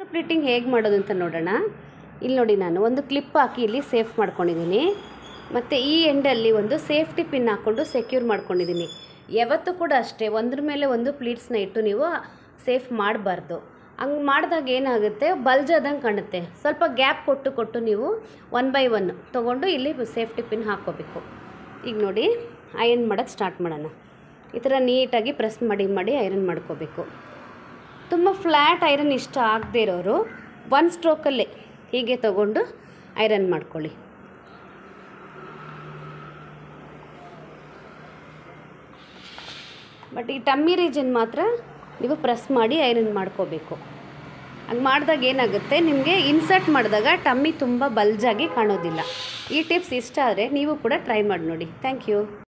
plating ಹೇಗೆ ಮಾಡೋದು ಅಂತ ನೋಡೋಣ ಇಲ್ಲಿ ನೋಡಿ ನಾನು ಒಂದು ಕ್ಲಿಪ್ ಹಾಕಿ ಇಲ್ಲಿ ಸೇಫ್ ಮಾಡ್ಕೊಂಡಿದ್ದೀನಿ ಮತ್ತು ಈ ಎಂಡಲ್ಲಿ ಒಂದು ಸೇಫ್ಟಿ ಪಿನ್ ಹಾಕ್ಕೊಂಡು ಸೆಕ್ಯೂರ್ ಮಾಡ್ಕೊಂಡಿದ್ದೀನಿ ಯಾವತ್ತೂ ಕೂಡ ಅಷ್ಟೇ ಒಂದ್ರ ಮೇಲೆ ಒಂದು ಪ್ಲೀಟ್ಸ್ನ ಇಟ್ಟು ನೀವು ಸೇಫ್ ಮಾಡಬಾರ್ದು ಹಂಗೆ ಮಾಡಿದಾಗ ಏನಾಗುತ್ತೆ ಬಲ್ಜಾದಂಗೆ ಕಾಣುತ್ತೆ ಸ್ವಲ್ಪ ಗ್ಯಾಪ್ ಕೊಟ್ಟು ಕೊಟ್ಟು ನೀವು ಒನ್ ಬೈ ಒನ್ ತೊಗೊಂಡು ಇಲ್ಲಿ ಸೇಫ್ಟಿ ಪಿನ್ ಹಾಕ್ಕೋಬೇಕು ಈಗ ನೋಡಿ ಐರನ್ ಮಾಡೋಕ್ಕೆ ಸ್ಟಾರ್ಟ್ ಮಾಡೋಣ ಈ ಥರ ನೀಟಾಗಿ ಪ್ರೆಸ್ ಮಾಡಿ ಮಾಡಿ ಐರನ್ ಮಾಡ್ಕೋಬೇಕು ತುಂಬ ಫ್ಲ್ಯಾಟ್ ಐರನ್ ಇಷ್ಟ ಆಗದೇ ಇರೋರು ಒನ್ ಸ್ಟ್ರೋಕಲ್ಲೇ ಹೀಗೆ ತಗೊಂಡು ಐರನ್ ಮಾಡ್ಕೊಳ್ಳಿ ಬಟ್ ಈ ಟಮ್ಮಿ ರೀಜನ್ ಮಾತ್ರ ನೀವು ಪ್ರೆಸ್ ಮಾಡಿ ಐರನ್ ಮಾಡ್ಕೋಬೇಕು ಹಂಗೆ ಮಾಡಿದಾಗ ಏನಾಗುತ್ತೆ ನಿಮಗೆ ಇನ್ಸರ್ಟ್ ಮಾಡಿದಾಗ ಟಮ್ಮಿ ತುಂಬ ಬಲ್ಜಾಗಿ ಕಾಣೋದಿಲ್ಲ ಈ ಟಿಪ್ಸ್ ಇಷ್ಟ ಆದರೆ ನೀವು ಕೂಡ ಟ್ರೈ ಮಾಡಿ ನೋಡಿ ಥ್ಯಾಂಕ್ ಯು